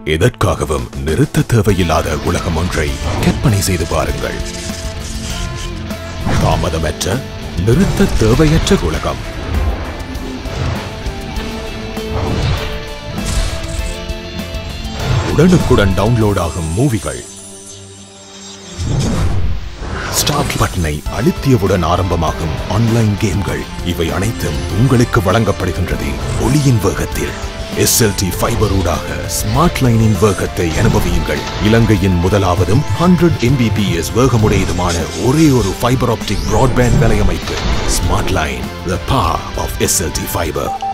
எதற்காகவும் நிறுத்த தேவையில்லாத உலகம் ஒன்றை கற்பனை செய்து பாருங்கள் தாமதமற்ற நிறுத்த தேவையற்ற உலகம் உடனுக்குடன் டவுன்லோட் ஆகும் மூவிகள் ஸ்டார்ட் பட்டனை அழுத்தியவுடன் ஆரம்பமாகும் ஆன்லைன் கேம்கள் இவை அனைத்தும் உங்களுக்கு வழங்கப்படுகின்றது ஒளியின் வேகத்தில் எஸ்எல்டி ஃபைபர் ஊடாக ஸ்மார்ட் லைனின் வேகத்தை அனுபவியுங்கள் இலங்கையின் முதலாவதும் ஹண்ட்ரட் எம்பிபிஎஸ் வேகமுடையதுமான ஒரே ஒரு ஃபைபர் ஆப்டிக் பிராட்பேண்ட் வலையமைப்பு smart line the power of SLT fibre